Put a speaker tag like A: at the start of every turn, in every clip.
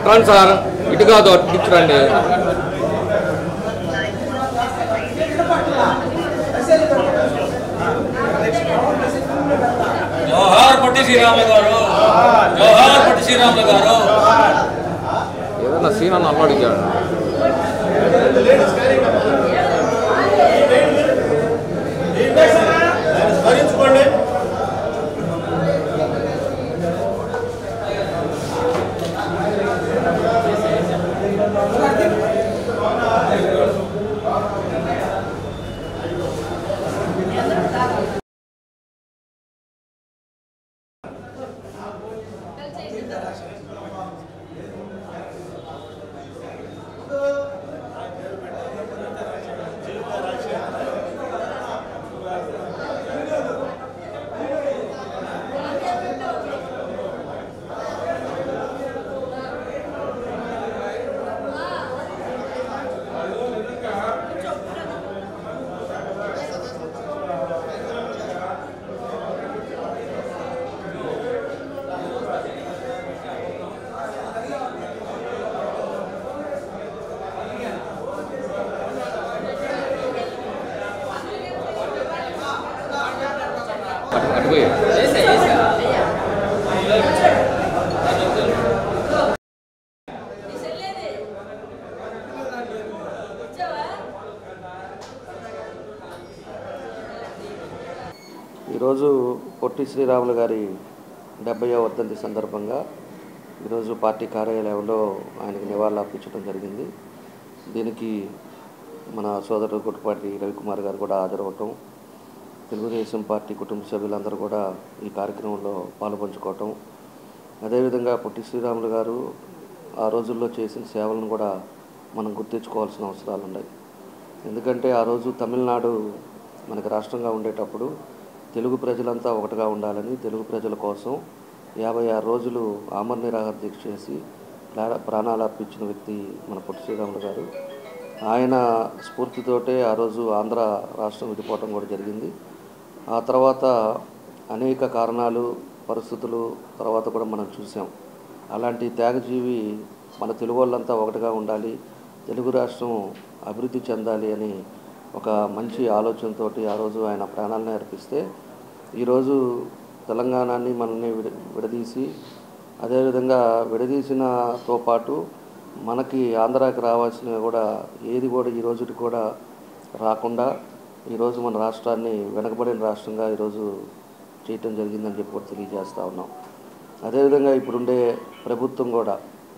A: రండి సార్ ఇటు కాదు అటు ఇటు రండి
B: జోహార్ పొట్టి శ్రీరాములు గారు జోహార్ పొట్టి శ్రీరాములు గారు
A: ఏదన్నా సీన్ అన్న అల్లు అడిగాడు అటు అటు పోయి
C: ఈరోజు పొట్టి శ్రీరాములు గారి డెబ్బయో వర్ధంతి సందర్భంగా ఈరోజు పార్టీ కార్యాలయంలో ఆయనకి నివాళులు అర్పించడం జరిగింది దీనికి మన సోదరుడు గుట్టుపాటి రవికుమార్ గారు కూడా హాజరవటం తెలుగుదేశం పార్టీ కుటుంబ సభ్యులందరూ కూడా ఈ కార్యక్రమంలో పాలుపంచుకోవటం అదేవిధంగా పొట్టి శ్రీరాములు గారు ఆ రోజుల్లో చేసిన సేవలను కూడా మనం గుర్తించుకోవాల్సిన అవసరాలు ఉన్నాయి ఎందుకంటే ఆ రోజు తమిళనాడు మనకి రాష్ట్రంగా ఉండేటప్పుడు తెలుగు ప్రజలంతా ఒకటిగా ఉండాలని తెలుగు ప్రజల కోసం యాభై ఆరు రోజులు ఆమర నిరాహార దీక్ష చేసి ప్రా- ప్రాణాలు అర్పించిన వ్యక్తి మన పొట్టి శ్రీరాములు గారు ఆయన స్ఫూర్తితోటే ఆ రోజు ఆంధ్ర రాష్ట్రం విడిపోవటం కూడా జరిగింది ఆ తర్వాత అనేక కారణాలు పరిస్థితులు తర్వాత కూడా మనం చూసాం అలాంటి త్యాగజీవి మన తెలుగు వాళ్ళంతా ఒకటిగా ఉండాలి తెలుగు రాష్ట్రం అభివృద్ధి చెందాలి అని ఒక మంచి ఆలోచనతో ఆ రోజు ఆయన ప్రాణాలను అర్పిస్తే ఈరోజు తెలంగాణని మనల్ని విడ విడదీసి అదేవిధంగా విడదీసినతో పాటు మనకి ఆంధ్రాకి రావాల్సినవి కూడా ఏది కూడా ఈ రోజుకి కూడా రాకుండా ఈరోజు మన రాష్ట్రాన్ని వెనకబడిన రాష్ట్రంగా ఈరోజు చేయటం జరిగిందని చెప్పి కూడా తెలియజేస్తూ ఉన్నాం అదేవిధంగా ఇప్పుడుండే ప్రభుత్వం కూడా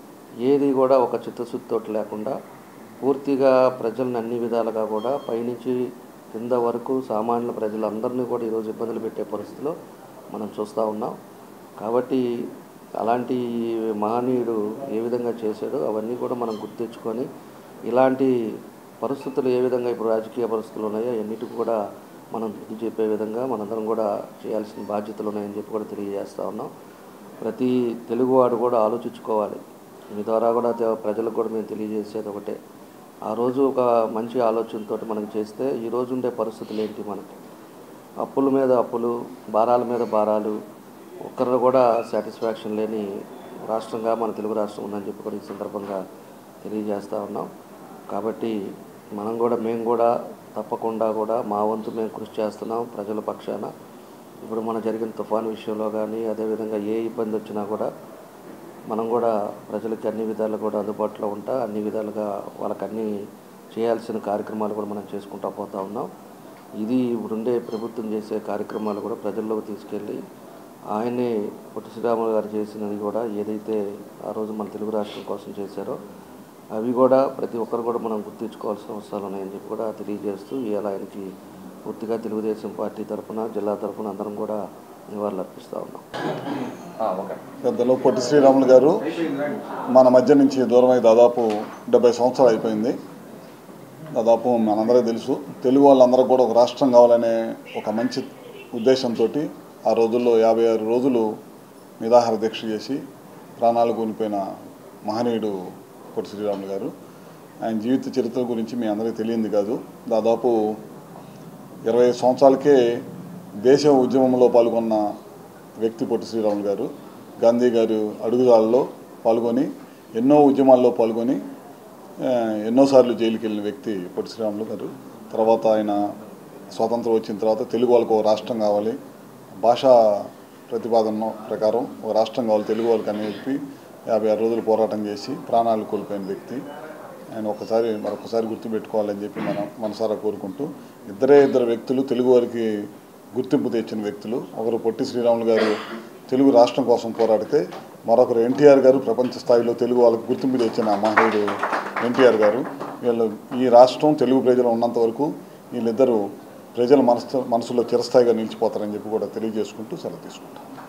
C: ఏది కూడా ఒక చిత్తశుద్ధితోటి లేకుండా పూర్తిగా ప్రజలను అన్ని విధాలుగా కూడా పైనుంచి కింద వరకు సామాన్య ప్రజలందరినీ కూడా ఈరోజు ఇబ్బందులు పెట్టే పరిస్థితిలో మనం చూస్తూ ఉన్నాం కాబట్టి అలాంటి మహనీయుడు ఏ విధంగా చేశాడో అవన్నీ కూడా మనం గుర్తించుకొని ఇలాంటి పరిస్థితులు ఏ విధంగా ఇప్పుడు రాజకీయ పరిస్థితులు ఉన్నాయో అన్నిటికి కూడా మనం బుద్ధి చెప్పే విధంగా మనందరం కూడా చేయాల్సిన బాధ్యతలు ఉన్నాయని చెప్పి కూడా తెలియజేస్తూ ఉన్నాం ప్రతి తెలుగువాడు కూడా ఆలోచించుకోవాలి మీ ద్వారా కూడా తె- ప్రజలకు కూడా మేము తెలియజేసేది ఒకటే ఆ రోజు ఒక మంచి ఆలోచనతో మనకి చేస్తే ఈ రోజు ఉండే పరిస్థితులు ఏంటి మనకి అప్పుల మీద అప్పులు భారాల మీద భారాలు ఒక్కరు కూడా సాటిస్ఫాక్షన్ లేని రాష్ట్రంగా మన తెలుగు రాష్ట్రం ఉందని చెప్పి కూడా ఈ సందర్భంగా తెలియజేస్తూ ఉన్నాం కాబట్టి మనం కూడా మేము కూడా తప్పకుండా కూడా మా వంతు మేము కృషి చేస్తున్నాం ప్రజల పక్షాన ఇప్పుడు మన జరిగిన తుఫాను విషయంలో కానీ అదేవిధంగా ఏ ఇబ్బంది వచ్చినా కూడా మనం కూడా ప్రజలకి అన్ని విధాలు కూడా అందుబాటులో ఉంటా అన్ని విధాలుగా వాళ్ళకి అన్ని చేయాల్సిన కార్యక్రమాలు కూడా మనం చేసుకుంటూ పోతా ఉన్నాం ఇది ఇప్పుడుండే ప్రభుత్వం చేసే కార్యక్రమాలు కూడా ప్రజల్లోకి తీసుకెళ్ళి ఆయనే పొట్టి శ్రీరాములు గారు చేసినది కూడా ఏదైతే ఆ రోజు మన తెలుగు రాష్ట్రం కోసం చేశారో అవి కూడా ప్రతి ఒక్కరు కూడా మనం గుర్తించుకోవాల్సిన అవసరాలు ఉన్నాయని చెప్పి కూడా తెలియజేస్తూ ఇవాళ ఆయనకి పూర్తిగా తెలుగుదేశం పార్టీ తరఫున జిల్లా తరఫున అందరం కూడా నివాళులు అర్పిస్తూ ఉన్నాం
A: ఓకే
D: పెద్దలు పొట్టి శ్రీరాములు గారు మన మధ్య నుంచి దూరమై దాదాపు డెబ్బై సంవత్సరాలు అయిపోయింది దాదాపు మనందరికీ తెలుసు తెలుగు వాళ్ళందరూ కూడా ఒక రాష్ట్రం కావాలనే ఒక మంచి ఉద్దేశంతో ఆ రోజుల్లో యాభై ఆరు రోజులు నిరాహార దీక్ష చేసి ప్రాణాలు కోల్పోయిన మహనీయుడు పొట్టి శ్రీరాములు గారు ఆయన జీవిత చరిత్ర గురించి మీ అందరికీ తెలియంది కాదు దాదాపు ఇరవై సంవత్సరాలకే దేశ ఉద్యమంలో పాల్గొన్న వ్యక్తి పొట్టి శ్రీరాములు గారు గాంధీ గారు అడుగుజాడల్లో పాల్గొని ఎన్నో ఉద్యమాల్లో పాల్గొని ఆ, ఎన్నోసార్లు జైలుకి వెళ్ళిన వ్యక్తి పొట్టి శ్రీరాములు గారు తర్వాత ఆయన స్వాతంత్రం వచ్చిన తర్వాత తెలుగు వాళ్ళకు ఒక రాష్ట్రం కావాలి భాషా ప్రతిపాదన ప్రకారం ఒక రాష్ట్రం కావాలి తెలుగు వాళ్ళకి అని చెప్పి యాభై ఆరు రోజులు పోరాటం చేసి ప్రాణాలు కోల్పోయిన వ్యక్తి ఆయన ఒకసారి మరొకసారి గుర్తుపెట్టుకోవాలని చెప్పి మనం మనసారా కోరుకుంటూ ఇద్దరే ఇద్దరు వ్యక్తులు తెలుగు వారికి గుర్తింపు తెచ్చిన వ్యక్తులు ఒకరు పొట్టి శ్రీరాములు గారు తెలుగు రాష్ట్రం కోసం పోరాడితే మరొకరు ఎన్టీఆర్ గారు ప్రపంచ స్థాయిలో తెలుగు వాళ్ళకు గుర్తింపు తెచ్చిన మహనీయుడు ఎన్టీఆర్ గారు వీళ్ళు ఈ రాష్ట్రం తెలుగు ప్రజలు ఉన్నంత వరకు వీళ్ళిద్దరూ ప్రజల మనసు మనసులో చిరస్థాయిగా నిలిచిపోతారని చెప్పి కూడా తెలియజేసుకుంటూ సెలవు తీసుకుంటాం